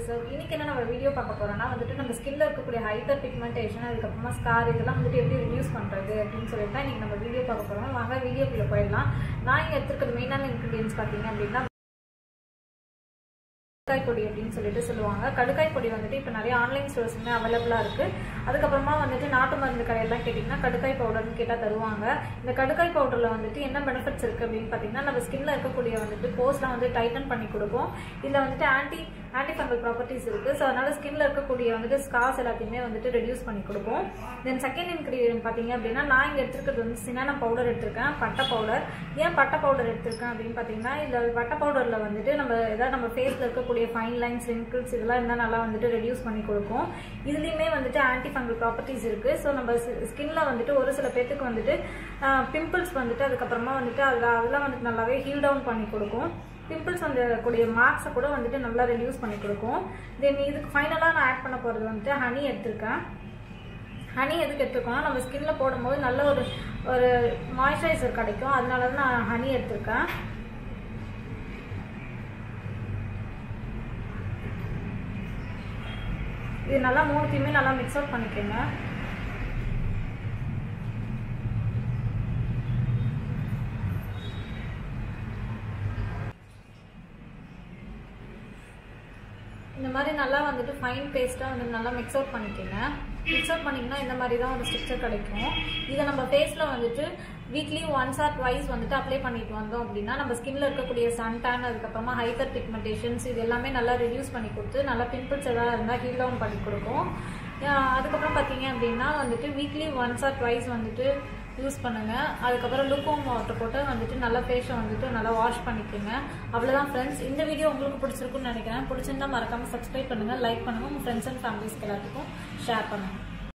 so இன்னைக்கு என்ன நம்ம வீடியோ பார்க்க போறோம்னா வந்துட்டு நம்ம ஸ்கின்ல இருக்கக்கூடிய ஹைப்பர் பிக்மெண்டேஷன் அதுக்கப்புறமா ஸ்கார் இதெல்லாம் வந்துட்டு எப்படி ரிடியூஸ் பண்றது அப்படின்னு சொல்லிட்டு தான் இன்னைக்கு நம்ம வீடியோ பார்க்க போறோம் வாங்க வீடியோக்குள்ள போயிடலாம் நான் இங்க எடுத்துருக்கிறது மெயினான இன்க்ரீடியன்ஸ் பார்த்தீங்க அப்படின்னா கடுக்காய் பொடி அப்படின்னு சொல்லிட்டு சொல்லுவாங்க கடுக்காய் பொடி வந்துட்டு இப்போ நிறைய ஆன்லைன் ஸ்டோர்ஸுமே அவைலபிளாக இருக்குது அதுக்கப்புறமா வந்துட்டு நாட்டு மருந்து கடையெல்லாம் கேட்டிங்கன்னா கடுக்காய் பவுடர்னு கேட்டால் தருவாங்க இந்த கடுக்காய் பவுடரில் வந்துட்டு என்ன பெனிஃபிட்ஸ் இருக்குது அப்படின்னு பார்த்தீங்கன்னா நம்ம ஸ்கின்ல இருக்கக்கூடிய வந்துட்டு போஸ்லாம் வந்து டைட்டன் பண்ணி கொடுக்கும் இதில் வந்துட்டு ஆன்டி ஆன்டி ஃபங்கல் ப்ராப்பர்ட்டிஸ் இருக்குது ஸோ அதனால ஸ்கின்ல இருக்கக்கூடிய வந்துட்டு ஸ்கார்ஸ் எல்லாத்தையுமே வந்துட்டு ரெடியூஸ் பண்ணி கொடுக்கும் தென் செகண்ட் இன்க்ரீடியன்ட் பார்த்தீங்க அப்படின்னா நான் இங்கே எடுத்துருக்கிறது வந்து சினானா பவுடர் எடுத்திருக்கேன் பட்டை பவுடர் ஏன் பட்டை பவுடர் எடுத்திருக்கேன் அப்படின்னு பார்த்தீங்கன்னா இதில் பட்டை பவுடரில் வந்துட்டு நம்ம ஏதாவது நம்ம ஃபேஸில் இருக்கக்கூடிய ஃபைன் லைன்ஸ் ரிங்கிள்ஸ் இதெல்லாம் இருந்தால் நல்லா வந்துட்டு ரெடியூஸ் பண்ணி கொடுக்கும் இதுலேயுமே வந்துட்டு ஆன்டி ஃபங்கல் ப்ராப்பர்ட்டிஸ் இருக்குது ஸோ நம்ம ஸ்கின்ல வந்துட்டு ஒரு சில பேத்துக்கு வந்துட்டு பிம்பிள்ஸ் வந்துட்டு அதுக்கப்புறமா வந்துட்டு அதில் அதெல்லாம் வந்துட்டு நல்லாவே ஹீல் டவுன் பண்ணி கொடுக்கும் பிம்பிள்ஸ் வந்து கூடிய மார்க்ஸை கூட வந்துட்டு நல்லா ரெடியூஸ் பண்ணி கொடுக்கும் தென் இதுக்கு ஃபைனலாக நான் ஆட் பண்ண போகிறது வந்துட்டு ஹனி எடுத்திருக்கேன் ஹனி எதுக்கு எடுத்துருக்கோம்னா நம்ம ஸ்கின்ல போடும்போது நல்ல ஒரு ஒரு மாய்ஸ்சரைசர் கிடைக்கும் அதனால தான் நான் ஹனி எடுத்திருக்கேன் இது நல்லா மூணுத்தையுமே நல்லா மிக்ஸ் அவுட் பண்ணிக்கோங்க இந்த மாதிரி நல்லா வந்துட்டு ஃபைன் பேஸ்ட்டாக வந்து நல்லா மிக்ஸ் அவுட் பண்ணிக்கோங்க மிக்ஸ் அவுட் பண்ணிங்கன்னா இந்த மாதிரி தான் ஒரு ஸ்ட்ரக்சர் கிடைக்கும் இதை நம்ம ஃபேஸில் வந்துட்டு வீக்லி ஒன்ஸ் ஆர் ட்வைஸ் வந்துட்டு அப்ளை பண்ணிட்டு வந்தோம் அப்படின்னா நம்ம ஸ்கின்ல இருக்கக்கூடிய சன் டேன் அதுக்கப்புறமா ஹைப்பர் பிக்மெண்டேஷன்ஸ் இது எல்லாமே நல்லா ரெடியூஸ் பண்ணி கொடுத்து நல்லா பிம்பிள்ஸ் எதாவது இருந்தால் ஹீல் டவுன் பண்ணி கொடுக்கும் அதுக்கப்புறம் பார்த்தீங்க அப்படின்னா வந்துட்டு வீக்லி ஒன்ஸ் ஆர் ட்வைஸ் வந்துட்டு யூஸ் பண்ணுங்க அதுக்கப்புறம் லுக்கோம் வாட்டர் போட்டு வந்துட்டு நல்லா ஃபேஸை வந்துட்டு நல்லா வாஷ் பண்ணிக்கோங்க அவ்வளோதான் ஃப்ரெண்ட்ஸ் இந்த வீடியோ உங்களுக்கு பிடிச்சிருக்குன்னு நினைக்கிறேன் பிடிச்சிருந்தா மறக்காம சப்ஸ்கிரைப் பண்ணுங்க லைக் பண்ணுங்க உங்க ஃப்ரெண்ட்ஸ் அண்ட் ஃபேமிலிஸ்க்கு எல்லாத்துக்கும் ஷேர் பண்ணுங்க